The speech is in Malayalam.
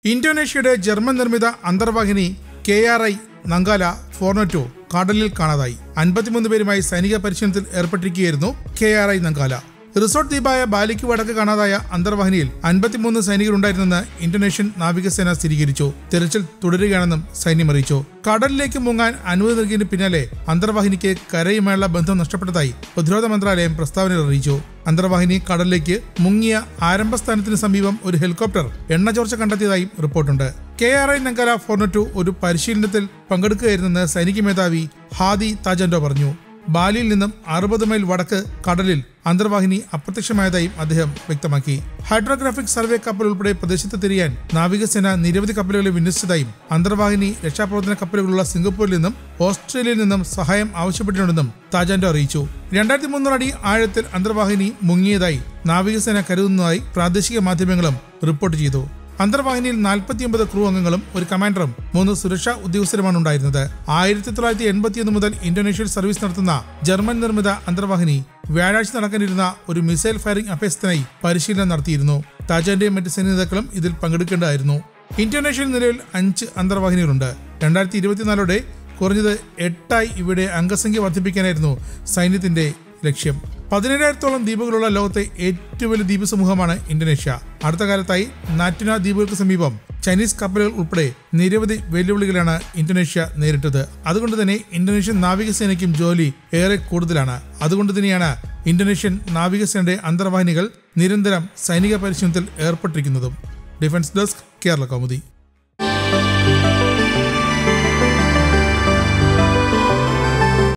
ഇന്തോനേഷ്യയുടെ ജർമ്മൻ നിർമ്മിത അന്തർവാഹിനി കെ ആർ ഐ നങ്കാല ഫോർണറ്റോ കടലിൽ കാണാതായി അൻപത്തിമൂന്ന് പേരുമായി സൈനിക പരിശീലനത്തിൽ ഏർപ്പെട്ടിരിക്കുകയായിരുന്നു K R I Nanggala resort ദ്വീപായ ബാലിക്ക് വടക്ക് കാണാതായ അന്തർവാഹിനിയിൽ അൻപത്തിമൂന്ന് സൈനികരുണ്ടായിരുന്നെന്ന് ഇന്തോനേഷ്യൻ നാവികസേന സ്ഥിരീകരിച്ചു തെരച്ചിൽ തുടരുകയാണെന്നും സൈന്യം അറിയിച്ചു കടലിലേക്ക് മുങ്ങാൻ അനുമതി നൽകിയതിന് പിന്നാലെ അന്തർവാഹിനിക്ക് കരയുമായുള്ള ബന്ധം നഷ്ടപ്പെട്ടതായി പ്രതിരോധ മന്ത്രാലയം പ്രസ്താവനയിൽ അറിയിച്ചു അന്തർവാഹിനി കടലിലേക്ക് മുങ്ങിയ ആരംഭസ്ഥാനത്തിന് സമീപം ഒരു ഹെലികോപ്റ്റർ എണ്ണ ചോർച്ച കണ്ടെത്തിയതായും റിപ്പോർട്ടുണ്ട് കെ ആർ ഐ നങ്കല ഫോർണറ്റു ഒരു പരിശീലനത്തിൽ പങ്കെടുക്കുകയായിരുന്നെന്ന് സൈനിക മേധാവി ഹാദി താജൻഡോ പറഞ്ഞു ബാലിയിൽ നിന്നും അറുപത് മൈൽ വടക്ക് കടലിൽ അന്തർവാഹിനി അപ്രത്യക്ഷമായതായും അദ്ദേഹം വ്യക്തമാക്കി ഹൈഡ്രോഗ്രാഫിക് സർവേ കപ്പൽ ഉൾപ്പെടെ പ്രദേശത്ത് തിരിയാൻ നാവികസേന നിരവധി കപ്പലുകളെ വിന്യസിച്ചതായും അന്തർവാഹിനി രക്ഷാപ്രവർത്തന കപ്പലുകളുള്ള സിംഗപ്പൂരിൽ നിന്നും ഓസ്ട്രേലിയയിൽ നിന്നും സഹായം ആവശ്യപ്പെട്ടിട്ടുണ്ടെന്നും താജാൻഡോ അറിയിച്ചു രണ്ടായിരത്തി മുന്നൂറ് അടി ആഴത്തിൽ അന്തർവാഹിനി മുങ്ങിയതായി നാവികസേന കരുതുന്നതായി പ്രാദേശിക മാധ്യമങ്ങളും റിപ്പോർട്ട് ചെയ്തു അന്തർവാഹിനിയിൽ നാൽപ്പത്തിയൊമ്പത് ക്രൂ അംഗങ്ങളും ഒരു കമാൻഡറും മൂന്ന് സുരക്ഷാ ഉദ്യോഗസ്ഥരുമാണ് ഉണ്ടായിരുന്നത് ആയിരത്തി തൊള്ളായിരത്തി എൺപത്തിയൊന്ന് മുതൽ ഇന്തോനേഷ്യയിൽ സർവീസ് നടത്തുന്ന ജർമ്മൻ നിർമ്മിത അന്തർവാഹിനി വ്യാഴാഴ്ച നടക്കാനിരുന്ന ഒരു മിസൈൽ ഫയറിംഗ് അഭ്യസത്തിനായി പരിശീലനം നടത്തിയിരുന്നു താജാന്റെയും മറ്റ് സൈനികരും ഇതിൽ പങ്കെടുക്കേണ്ടതായിരുന്നു ഇന്തോനേഷ്യയിൽ നിലവിൽ അഞ്ച് അന്തർവാഹിനികളുണ്ട് രണ്ടായിരത്തി ഇരുപത്തിനാലോടെ കുറഞ്ഞത് എട്ടായി ഇവിടെ അംഗസംഖ്യ വർദ്ധിപ്പിക്കാനായിരുന്നു സൈന്യത്തിന്റെ ലക്ഷ്യം പതിനേഴായിരത്തോളം ദ്വീപുകളുള്ള ലോകത്തെ ഏറ്റവും വലിയ ദ്വീപ് സമൂഹമാണ് ഇന്തോനേഷ്യ അടുത്ത കാലത്തായി നാറ്റുന ദ്വീപുകൾക്ക് സമീപം ചൈനീസ് കപ്പലുകൾ ഉൾപ്പെടെ നിരവധി വെല്ലുവിളികളാണ് ഇന്തോനേഷ്യ നേരിട്ടത് അതുകൊണ്ട് തന്നെ ഇന്തോനേഷ്യൻ നാവികസേനയ്ക്കും ജോലി ഏറെ കൂടുതലാണ് അതുകൊണ്ട് തന്നെയാണ് ഇന്തോനേഷ്യൻ നാവികസേനയുടെ അന്തർവാഹിനികൾ നിരന്തരം സൈനിക പരിശീലനത്തിൽ ഏർപ്പെട്ടിരിക്കുന്നതും ഡിഫൻസ് ഡെസ്ക് കേരള കൗമുദി